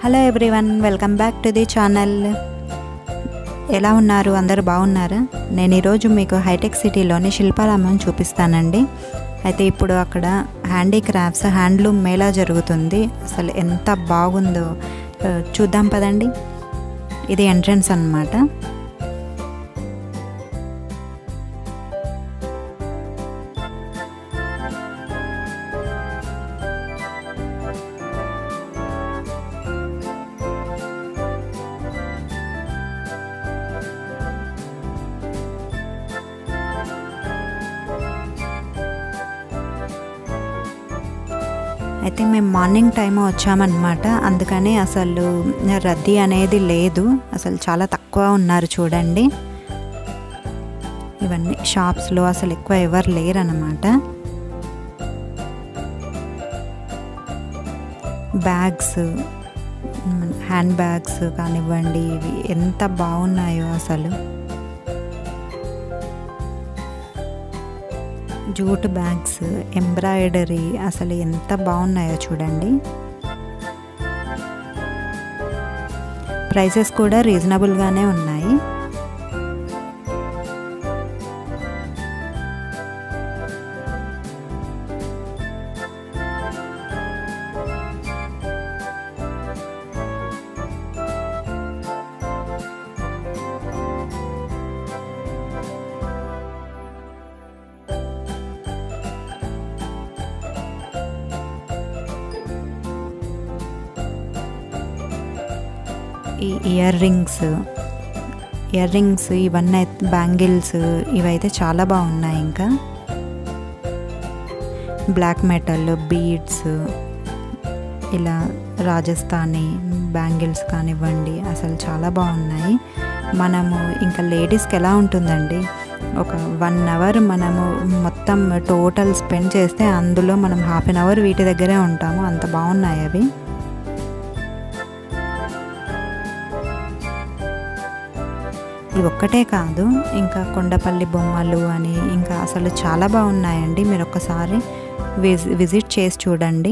hello everyone welcome back to the channel ఎలా ఉన్నారు అందరూ బాగున్నారా నేను ఈరోజు మీకు హైటెక్ సిటీలోని శిల్పారామం చూపిస్తానండి అయితే ఇప్పుడు అక్కడ హ్యాండీక్రాఫ్ట్స్ హ్యాండ్లూమ్ మేళా జరుగుతుంది అసలు ఎంత బాగుందో ఆ, చూద్దాం పదండి ఇది ఎంట్రన్స్ అన్నమాట అయితే మేము మార్నింగ్ టైం వచ్చామన్నమాట అందుకని అసలు రద్దీ అనేది లేదు అసలు చాలా తక్కువ ఉన్నారు చూడండి ఇవన్నీ షాప్స్లో అసలు ఎక్కువ ఎవరు లేరన్నమాట బ్యాగ్స్ హ్యాండ్ బ్యాగ్స్ కానివ్వండి ఇవి ఎంత బాగున్నాయో అసలు జూట్ బ్యాగ్స్ ఎంబ్రాయిడరీ అసలు ఎంత బాగున్నాయో చూడండి ప్రైసెస్ కూడా రీజనబుల్గానే ఉన్నాయి ఈ ఇయర్ రింగ్స్ ఇయర్ రింగ్స్ ఇవన్నీ బ్యాంగిల్స్ ఇవైతే చాలా బాగున్నాయి ఇంకా బ్లాక్ మెటల్ బీడ్స్ ఇలా రాజస్థానీ బ్యాంగిల్స్ కానివ్వండి అసలు చాలా బాగున్నాయి మనము ఇంకా లేడీస్కి ఎలా ఉంటుందండి ఒక వన్ అవర్ మనము మొత్తం టోటల్ స్పెండ్ చేస్తే అందులో మనం హాఫ్ అన్ అవర్ వీటి దగ్గరే ఉంటాము అంత బాగున్నాయి అవి ఇవి ఒక్కటే కాదు ఇంకా కొండపల్లి బొమ్మలు అని ఇంకా అసలు చాలా బాగున్నాయండి మీరు ఒక్కసారి విజ్ విజిట్ చేసి చూడండి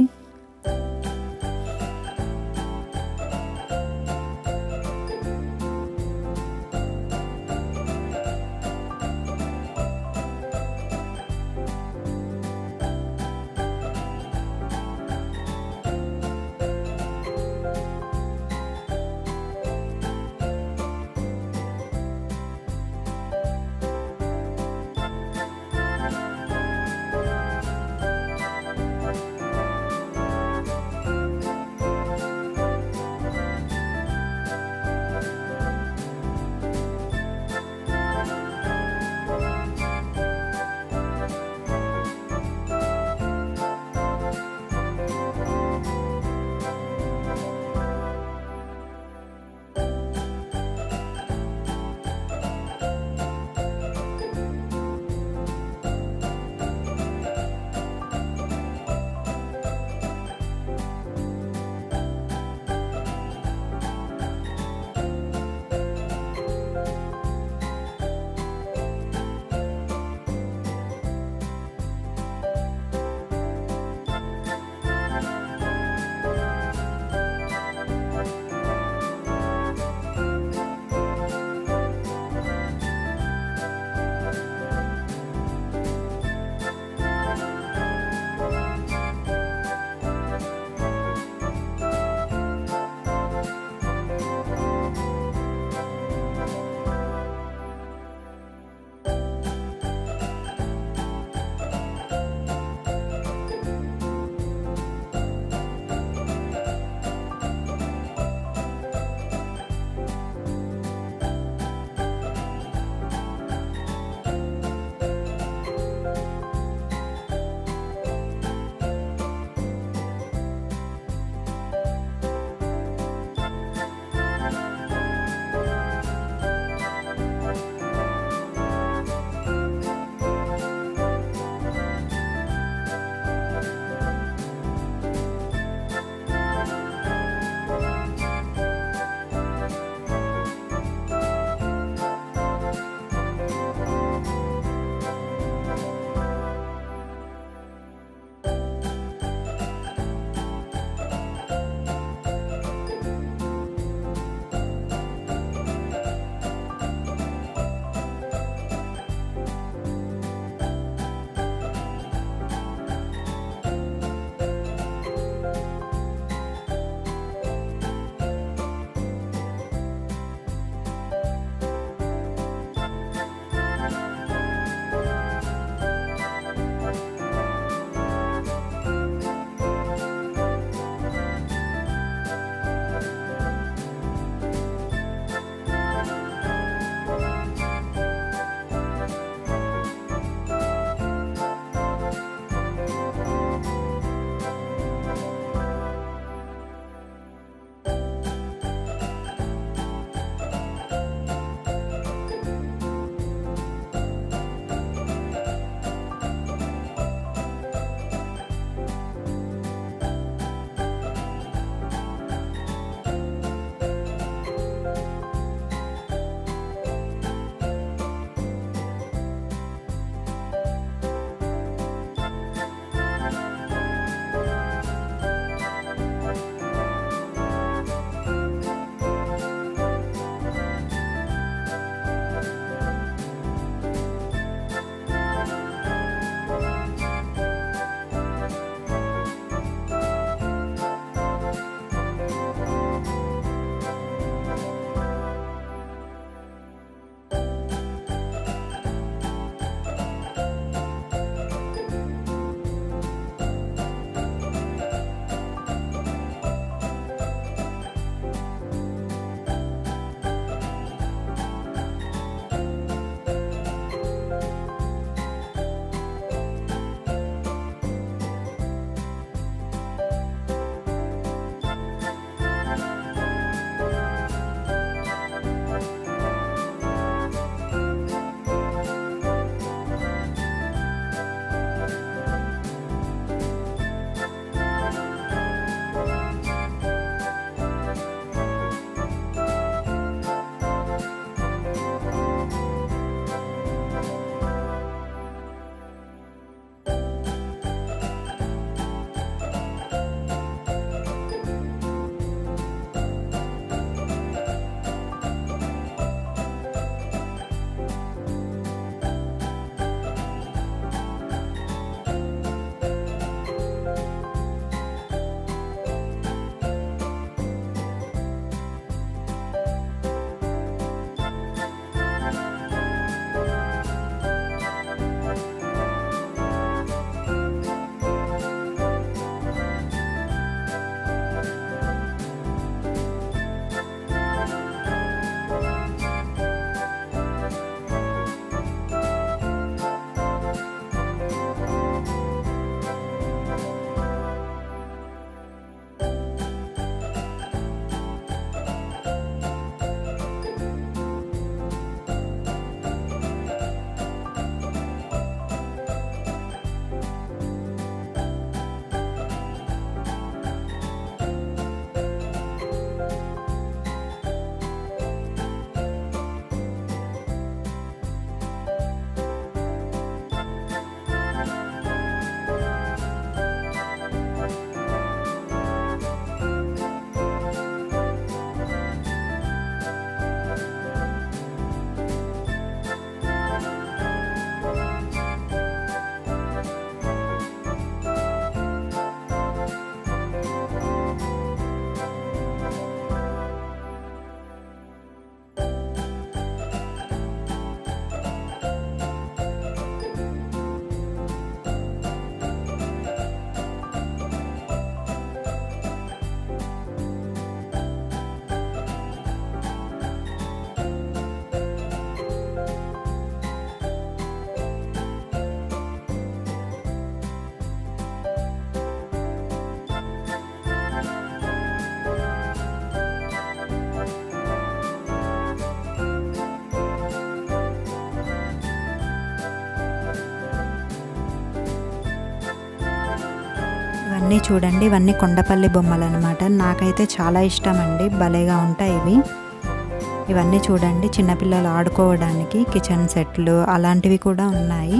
ఇవన్నీ చూడండి ఇవన్నీ కొండపల్లి బొమ్మలు అనమాట నాకైతే చాలా ఇష్టం అండి భలేగా ఉంటాయి ఇవి ఇవన్నీ చూడండి చిన్నపిల్లలు ఆడుకోవడానికి కిచెన్ సెట్లు అలాంటివి కూడా ఉన్నాయి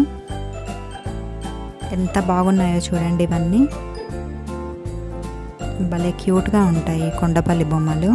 ఎంత బాగున్నాయో చూడండి ఇవన్నీ భలే క్యూట్గా ఉంటాయి కొండపల్లి బొమ్మలు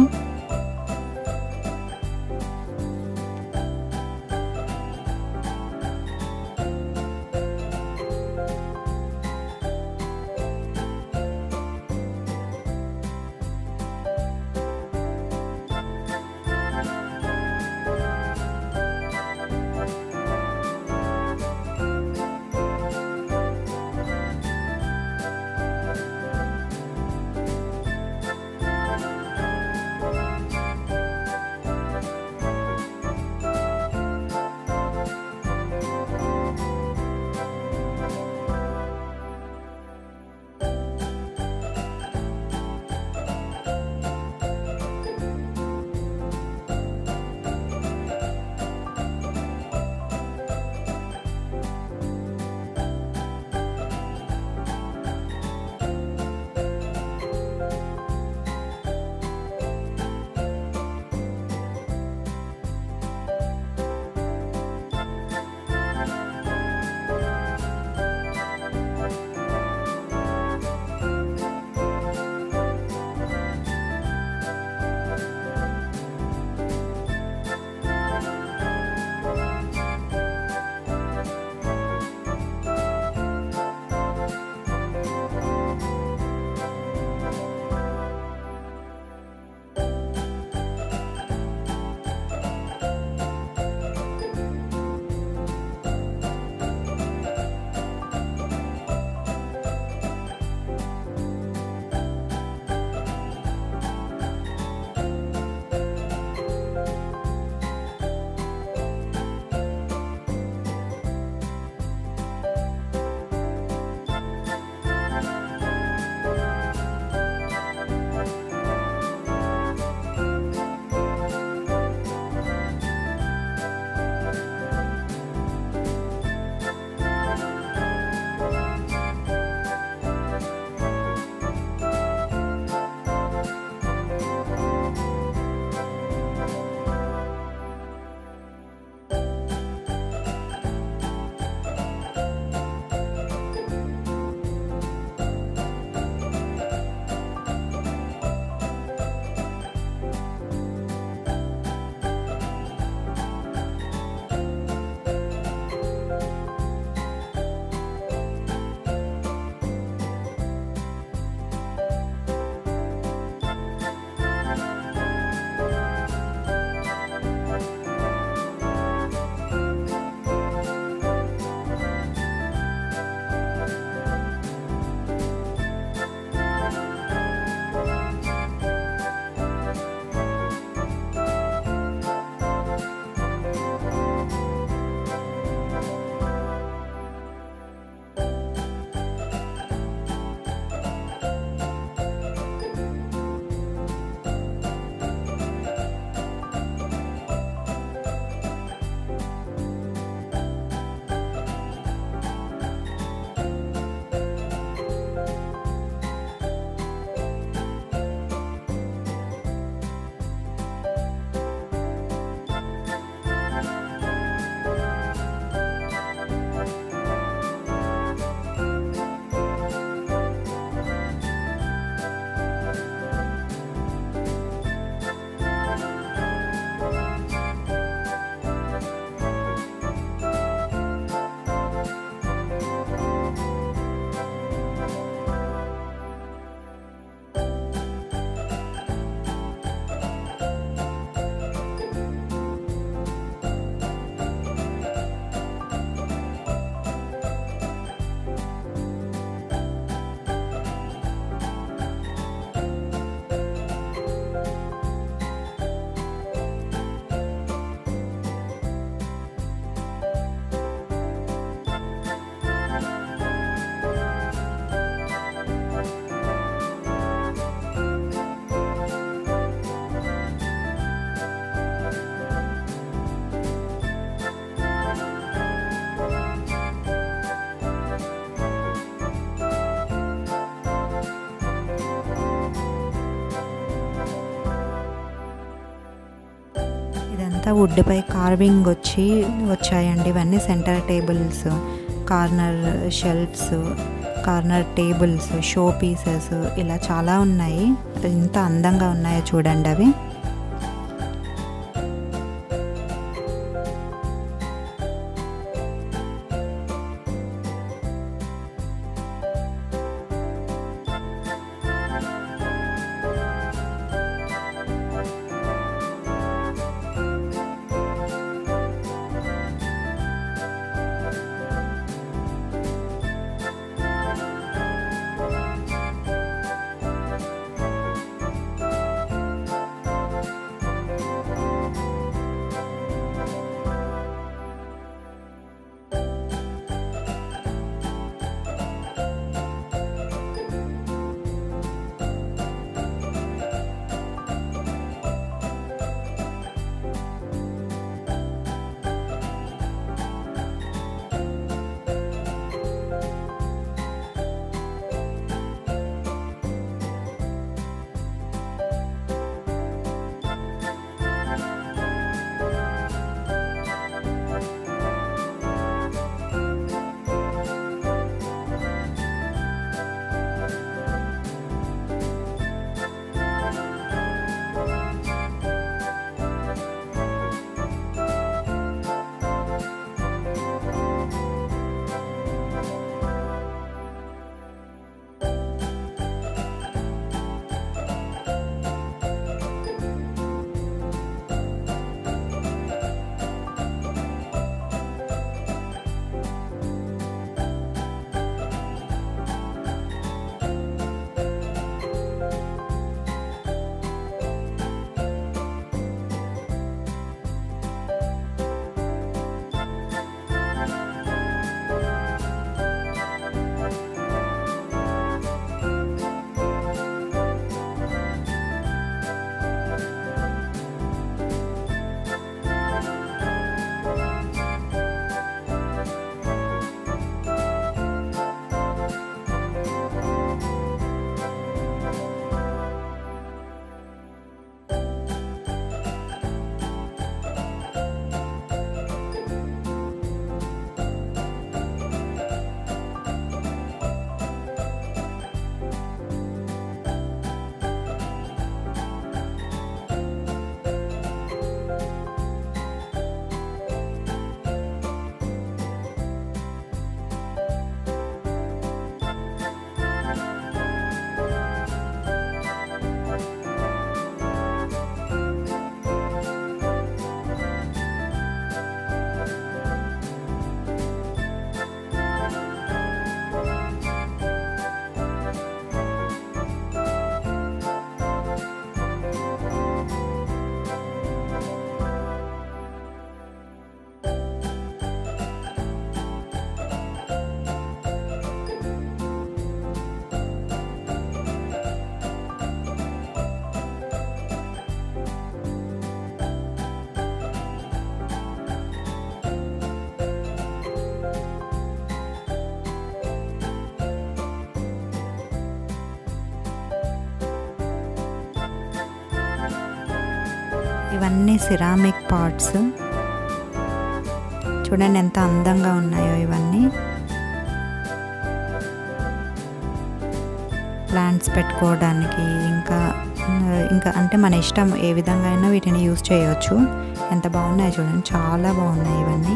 ఇవంతా వుడ్పై కార్వింగ్ వచ్చి వచ్చాయండి ఇవన్నీ centre tables corner shelves corner tables show pieces ఇలా చాలా ఉన్నాయి ఎంత అందంగా ఉన్నాయో చూడండి అవి ఇవన్నీ సిరామిక్ పార్ట్స్ చూడండి ఎంత అందంగా ఉన్నాయో ఇవన్నీ ప్లాంట్స్ పెట్టుకోవడానికి ఇంకా ఇంకా అంటే మన ఇష్టం ఏ విధంగా అయినా వీటిని యూజ్ చేయవచ్చు ఎంత బాగున్నాయో చూడండి చాలా బాగున్నాయి ఇవన్నీ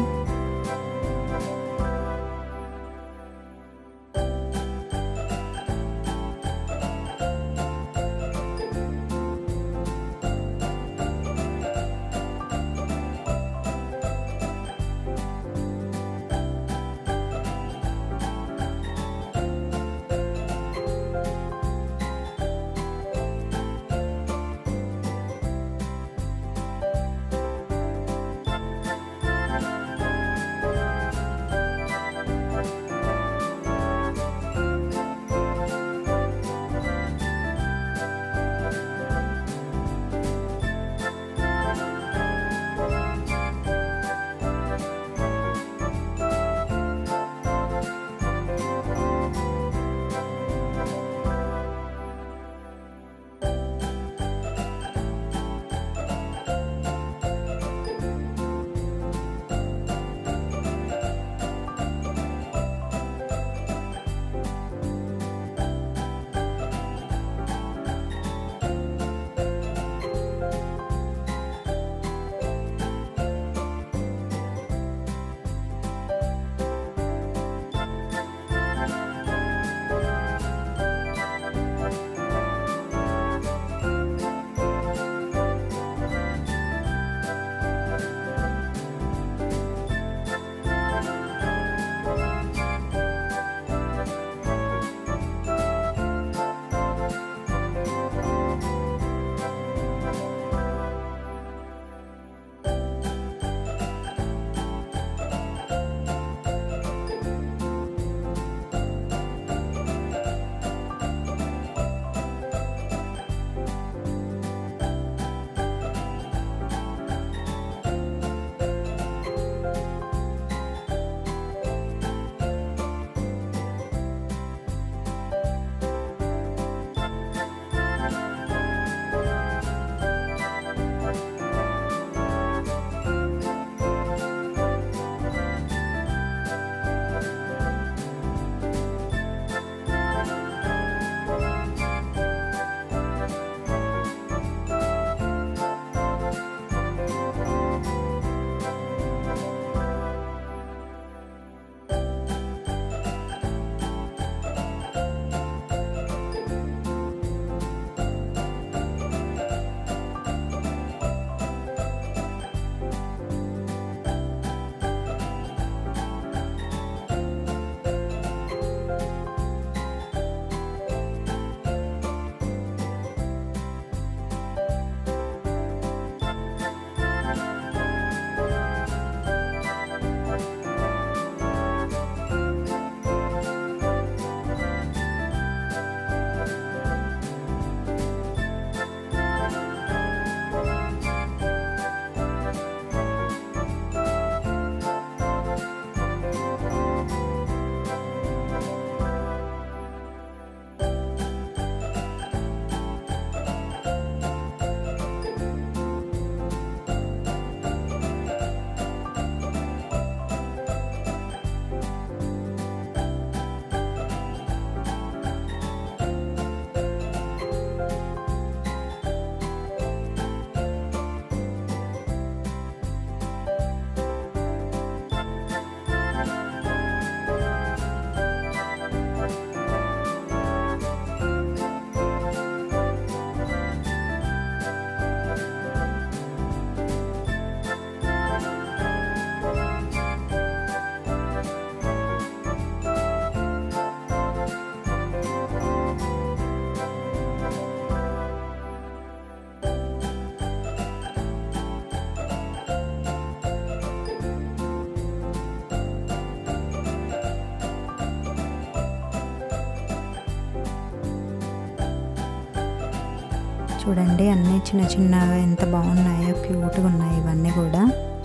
చూడండి అన్నీ చిన్న చిన్నగా ఎంత బాగున్నాయో క్యూట్గా ఉన్నాయి ఇవన్నీ కూడా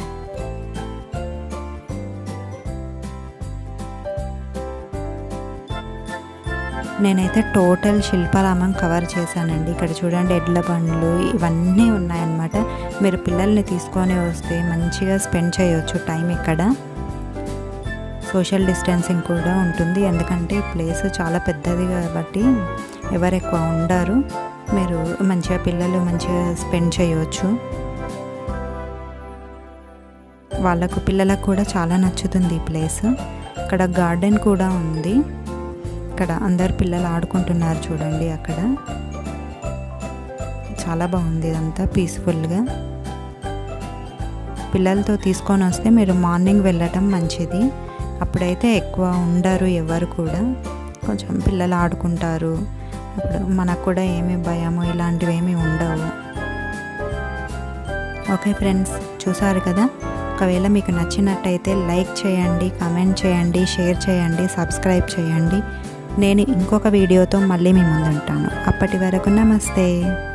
నేనైతే టోటల్ శిల్పారామం కవర్ చేశానండి ఇక్కడ చూడండి ఎడ్ల బండ్లు ఇవన్నీ ఉన్నాయన్నమాట మీరు పిల్లల్ని తీసుకొని వస్తే మంచిగా స్పెండ్ చేయొచ్చు టైం ఇక్కడ సోషల్ డిస్టెన్సింగ్ కూడా ఉంటుంది ఎందుకంటే ప్లేస్ చాలా పెద్దది కాబట్టి ఎవరు ఎక్కువ ఉండరు మీరు మంచిగా పిల్లలు మంచిగా స్పెండ్ చేయవచ్చు వాళ్ళకు పిల్లలకు కూడా చాలా నచ్చుతుంది ఈ ప్లేస్ ఇక్కడ గార్డెన్ కూడా ఉంది ఇక్కడ అందరు పిల్లలు ఆడుకుంటున్నారు చూడండి అక్కడ చాలా బాగుంది ఇదంతా పీస్ఫుల్గా పిల్లలతో తీసుకొని వస్తే మీరు మార్నింగ్ వెళ్ళటం మంచిది అప్పుడైతే ఎక్కువ ఉండరు ఎవరు కూడా కొంచెం పిల్లలు ఆడుకుంటారు అప్పుడు మనకు కూడా ఏమీ భయము ఇలాంటివి ఏమీ ఉండవు ఓకే ఫ్రెండ్స్ చూసారు కదా ఒకవేళ మీకు నచ్చినట్టయితే లైక్ చేయండి కామెంట్ చేయండి షేర్ చేయండి సబ్స్క్రైబ్ చేయండి నేను ఇంకొక వీడియోతో మళ్ళీ మీ ముందుంటాను అప్పటి వరకు నమస్తే